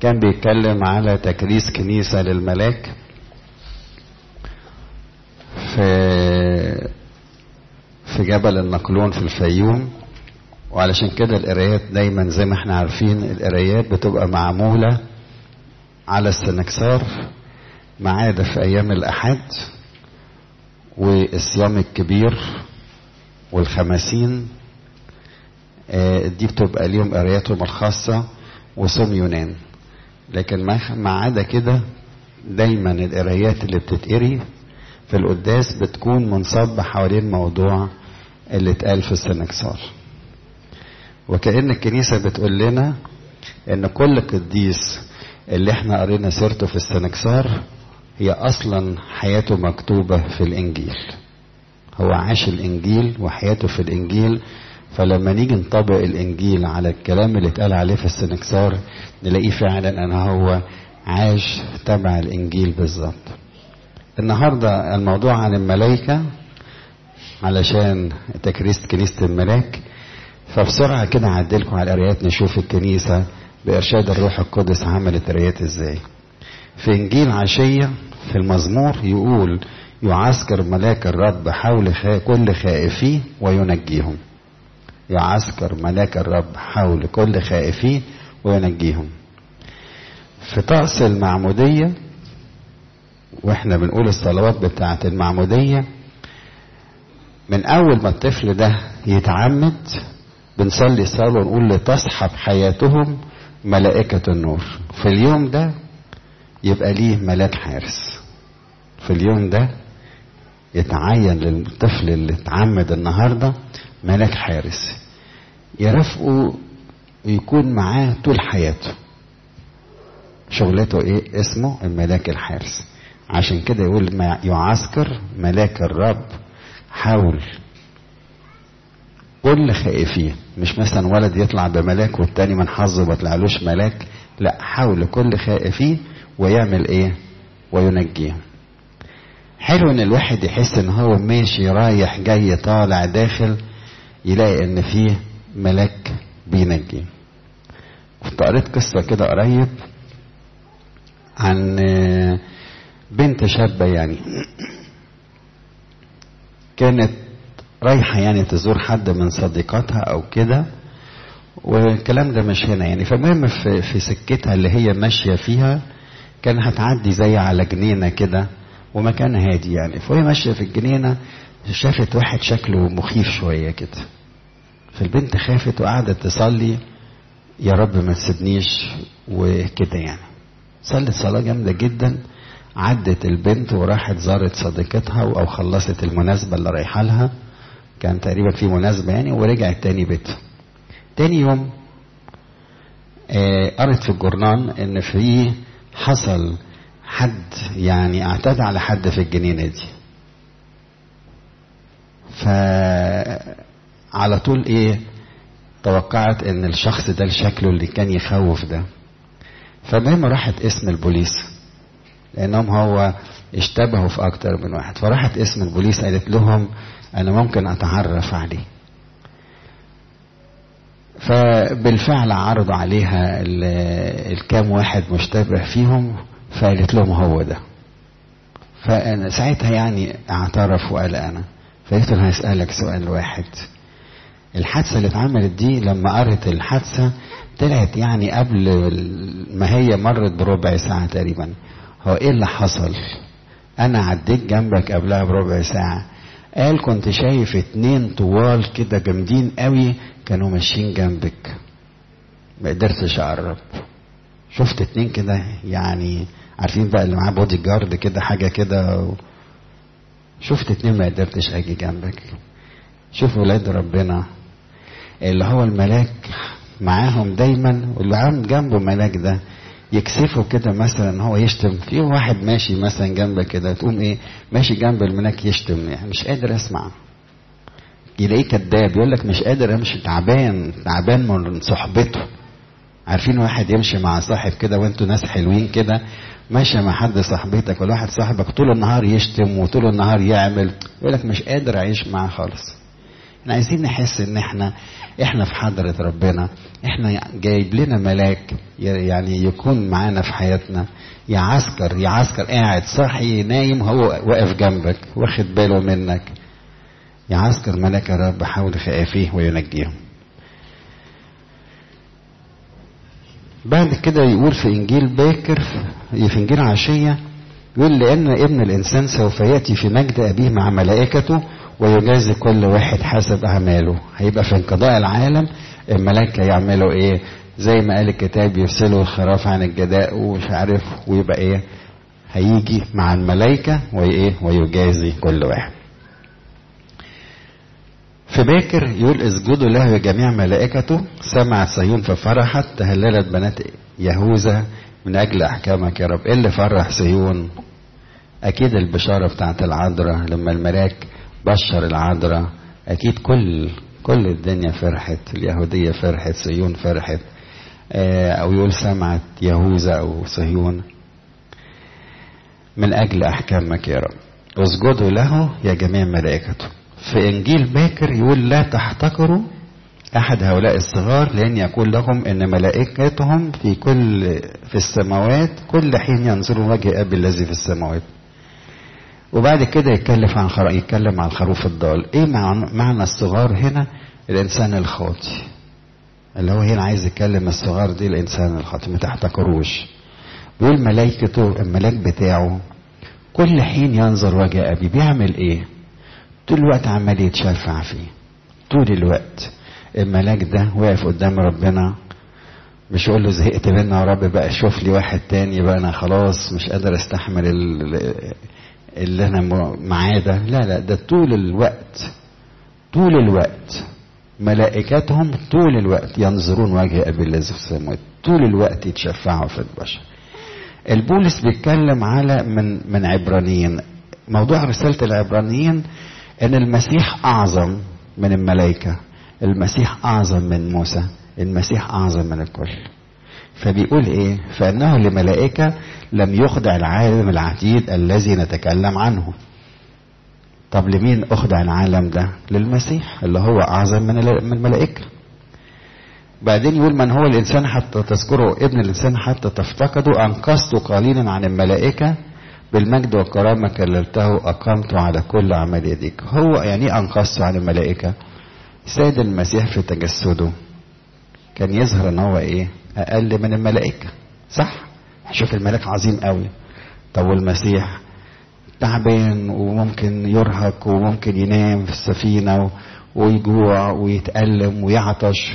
كان بيتكلم على تكريس كنيسة للملاك في في جبل النقلون في الفيوم وعلشان كده القرايات دايما زي ما احنا عارفين القرايات بتبقى معمولة على السنكسار ما عدا في ايام الاحد والصيام الكبير والخمسين آه دي بتبقى ليهم قراياتهم الخاصة وصوم يونان لكن ما عدا كده دايما القرايات اللي بتتقري في القداس بتكون منصبة حوالين موضوع اللي اتقال في السنكسار وكأن الكنيسة بتقول لنا ان كل قديس اللي احنا قرينا سيرته في السنكسار هي اصلا حياته مكتوبة في الانجيل هو عاش الانجيل وحياته في الانجيل فلما نيجي نطبق الانجيل على الكلام اللي اتقال عليه في السنكسار نلاقيه فعلا ان هو عاش تبع الانجيل بالظبط النهاردة الموضوع عن الملائكة علشان تكريس كنيسة الملاك فبسرعة كده عدلكم على القرايات نشوف الكنيسة بإرشاد الروح القدس عملت قرايات ازاي في إنجيل عشية في المزمور يقول يعسكر ملاك الرب حول خا... كل خائفيه وينجيهم يعسكر ملاك الرب حول كل خائفيه وينجيهم في طقس المعمودية واحنا بنقول الصلوات بتاعة المعمودية من أول ما الطفل ده يتعمد بنصلي صلاة ونقول لتصحب حياتهم ملائكة النور في اليوم ده يبقى ليه ملاك حارس في اليوم ده يتعين للطفل اللي اتعمد النهاردة ملاك حارس يرافقه ويكون معاه طول حياته شغلته ايه اسمه الملاك الحارس عشان كده يقول ما يعسكر ملاك الرب حول كل خائفين مش مثلا ولد يطلع بملاك والتاني من حظه ما طلعلوش ملاك لا حول كل خائفين ويعمل ايه وينجيهم حلو ان الواحد يحس ان هو ماشي رايح جاي طالع داخل يلاقي ان فيه ملاك بينجي كنت قريت قصة كده قريب عن بنت شابة يعني كانت رايحة يعني تزور حد من صديقاتها أو كده والكلام ده مش هنا يعني فالمهم في, في سكتها اللي هي ماشية فيها كان هتعدي زي على جنينة كده ومكان هادي يعني فهي ماشية في الجنينة شافت واحد شكله مخيف شوية كده فالبنت خافت وقعدت تصلي يا رب ما تسيبنيش وكده يعني صلت صلاة جامدة جدا عدت البنت وراحت زارت صديقتها او خلصت المناسبة اللي رايحة لها كان تقريبا في مناسبة يعني ورجعت تاني بيتها تاني يوم آه قرت في الجورنان ان في حصل حد يعني اعتدى على حد في الجنينة دي فعلى طول ايه توقعت ان الشخص ده شكله اللي كان يخوف ده فالمهم راحت اسم البوليس لانهم هو اشتبهوا في اكتر من واحد فراحت اسم البوليس قالت لهم انا ممكن اتعرف عليه فبالفعل عرضوا عليها الكام واحد مشتبه فيهم فقالت لهم هو ده فأنا ساعتها يعني اعترف وقال انا فقلت له هسألك سؤال واحد الحادثة اللي اتعملت دي لما قرت الحادثة طلعت يعني قبل ما هي مرت بربع ساعة تقريبا هو ايه اللي حصل انا عديت جنبك قبلها بربع ساعة قال كنت شايف اتنين طوال كده جامدين قوي كانوا ماشيين جنبك ما قدرتش اقرب شفت اتنين كده يعني عارفين بقى اللي معاه بودي جارد كده حاجة كده و... شفت اتنين ما قدرتش اجي جنبك شوف ولاد ربنا اللي هو الملاك معاهم دايما واللي عم جنبه ملاك ده يكسفه كده مثلا هو يشتم في واحد ماشي مثلا جنبك كده تقوم ايه ماشي جنب الملاك يشتم يعني مش قادر اسمع يلاقيه كذاب يقول لك مش قادر امشي تعبان تعبان من صحبته عارفين واحد يمشي مع صاحب كده وانتوا ناس حلوين كده ماشي مع حد صاحبتك ولا واحد صاحبك طول النهار يشتم وطول النهار يعمل يقول لك مش قادر اعيش معاه خالص احنا عايزين نحس ان احنا احنا في حضرة ربنا احنا جايب لنا ملاك يعني يكون معانا في حياتنا يا عسكر يا عسكر قاعد صاحي نايم هو واقف جنبك واخد باله منك يا عسكر ملاك يا رب حاول خائفيه وينجيهم بعد كده يقول في انجيل باكر في انجيل عشيه يقول لان ابن الانسان سوف ياتي في مجد ابيه مع ملائكته ويجازي كل واحد حسب اعماله هيبقى في انقضاء العالم الملائكه يعملوا ايه زي ما قال الكتاب يرسلوا الخراف عن الجداء ومش عارف ويبقى ايه هيجي مع الملائكه وايه ويجازي كل واحد في باكر يقول اسجدوا له يا جميع ملائكته سمعت صهيون ففرحت تهللت بنات يهوذا من اجل احكامك يا رب ايه اللي فرح صهيون اكيد البشاره بتاعت العذراء لما الملاك بشر العذراء اكيد كل كل الدنيا فرحت اليهوديه فرحت صهيون فرحت او يقول سمعت يهوذا او صهيون من اجل احكامك يا رب اسجدوا له يا جميع ملائكته في انجيل باكر يقول لا تحتقروا احد هؤلاء الصغار لان يقول لهم ان ملائكتهم في كل في السماوات كل حين ينظروا وجه ابي الذي في السماوات وبعد كده يتكلم عن خر... يتكلم عن الخروف الضال ايه معنى, معنى الصغار هنا الانسان الخاطي اللي هو هنا عايز يتكلم الصغار دي الانسان الخاطي ما تحتقروش بيقول ملائكته الملاك بتاعه كل حين ينظر وجه ابي بيعمل ايه طول الوقت عمال يتشفع فيه طول الوقت الملاك ده واقف قدام ربنا مش يقول له زهقت منه يا رب بقى شوف لي واحد تاني بقى انا خلاص مش قادر استحمل اللي انا معاه ده لا لا ده طول الوقت طول الوقت ملائكتهم طول الوقت ينظرون وجه ابي الذي في السماوات طول الوقت يتشفعوا في البشر البولس بيتكلم على من من عبرانيين موضوع رساله العبرانيين ان المسيح اعظم من الملائكه المسيح اعظم من موسى المسيح اعظم من الكل فبيقول ايه فانه لملائكه لم يخضع العالم العتيد الذي نتكلم عنه طب لمين اخضع العالم ده للمسيح اللي هو اعظم من الملائكه بعدين يقول من هو الانسان حتى تذكره ابن الانسان حتى تفتقده انقذت قليلا عن الملائكه بالمجد والكرامة كللته أقمت على كل عمل يديك هو يعني أنقذته عن الملائكة سيد المسيح في تجسده كان يظهر ان هو ايه اقل من الملائكة صح شوف الملاك عظيم قوي طب والمسيح تعبان وممكن يرهق وممكن ينام في السفينة ويجوع ويتألم ويعطش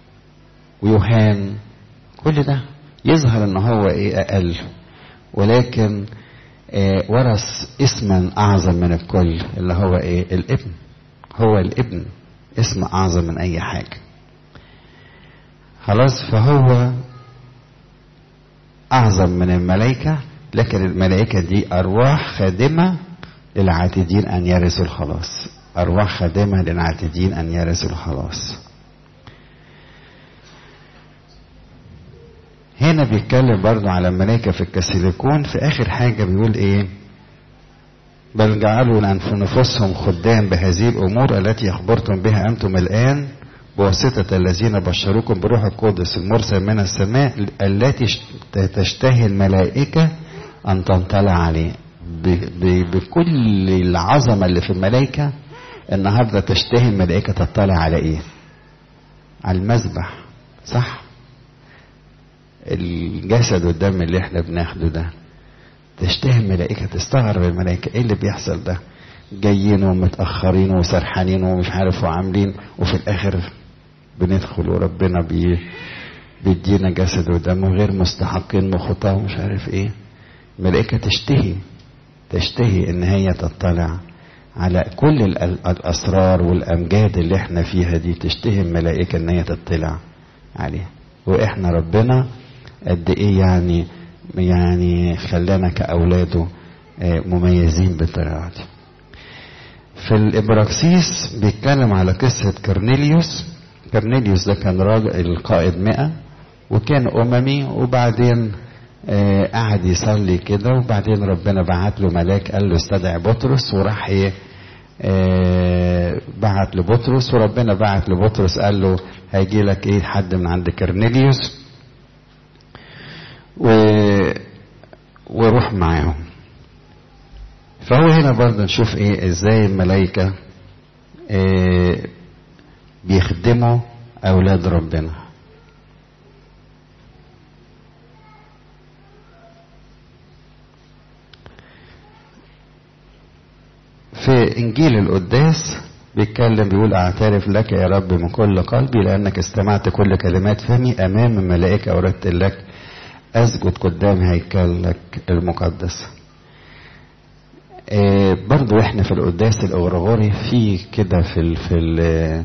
ويهان كل ده يظهر ان هو ايه اقل ولكن آه ورث اسما اعظم من الكل اللي هو ايه الابن هو الابن اسم اعظم من اي حاجه خلاص فهو اعظم من الملائكه لكن الملائكه دي ارواح خادمه للعاتدين ان يرثوا الخلاص ارواح خادمه للعاتدين ان يرثوا الخلاص هنا بيتكلم برضو على الملائكة في الكسيليكون في آخر حاجة بيقول إيه بل جعلوا لأنفسهم خدام بهذه الأمور التي أخبرتم بها أنتم الآن بواسطة الذين بشروكم بروح القدس المرسل من السماء التي تشتهي الملائكة أن تنطلع عليه بكل العظمة اللي في الملائكة النهاردة تشتهي الملائكة تطلع على إيه على المذبح صح الجسد والدم اللي احنا بناخده ده تشتهي الملائكة تستغرب الملائكة ايه اللي بيحصل ده جايين ومتأخرين وسرحانين ومش عارف وعاملين وفي الآخر بندخل وربنا بي بيدينا جسد ودم غير مستحقين وخطاه ومش عارف ايه الملائكة تشتهي تشتهي ان هي تطلع على كل الاسرار والامجاد اللي احنا فيها دي تشتهي الملائكة ان هي تطلع عليها واحنا ربنا قد ايه يعني يعني خلانا كاولاده مميزين بالطريقه دي في الابراكسيس بيتكلم على قصه كرنيليوس كرنيليوس ده كان راجل القائد مئة وكان اممي وبعدين آه قعد يصلي كده وبعدين ربنا بعت له ملاك قال له استدعي بطرس وراح ايه آه بعت لبطرس وربنا بعت لبطرس قال له هيجي لك ايه حد من عند كرنيليوس و وروح معاهم فهو هنا برضه نشوف ايه ازاي الملائكه إيه بيخدموا اولاد ربنا في انجيل القداس بيتكلم بيقول اعترف لك يا رب من كل قلبي لانك استمعت كل كلمات فمي امام الملائكه اوردت لك اسجد قدام هيكلك المقدس إيه برضو احنا في القداس الاغرغوري في كده في ال في ال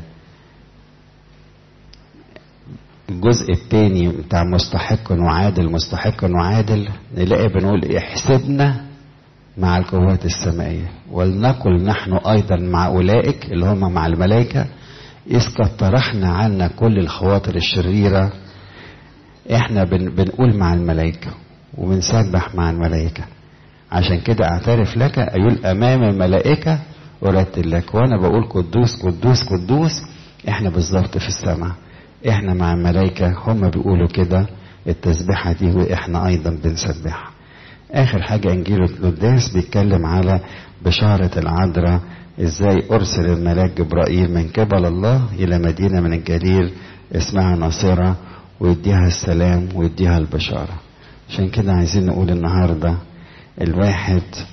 الجزء الثاني بتاع مستحق وعادل مستحق وعادل نلاقي بنقول احسبنا مع القوات السمائية ولنقل نحن أيضا مع أولئك اللي هم مع الملائكة إذ قد طرحنا عنا كل الخواطر الشريرة إحنا بن بنقول مع الملائكة وبنسبح مع الملائكة عشان كده أعترف لك أيقول أمام الملائكة أرتل لك وأنا بقول قدوس قدوس قدوس إحنا بالظبط في السماء إحنا مع الملائكة هم بيقولوا كده التسبيحة دي وإحنا أيضا بنسبحها اخر حاجة انجيل القداس بيتكلم على بشارة العذراء ازاي ارسل الملاك جبرائيل من قبل الله الى مدينة من الجليل اسمها ناصرة ويديها السلام ويديها البشارة عشان كده عايزين نقول النهاردة الواحد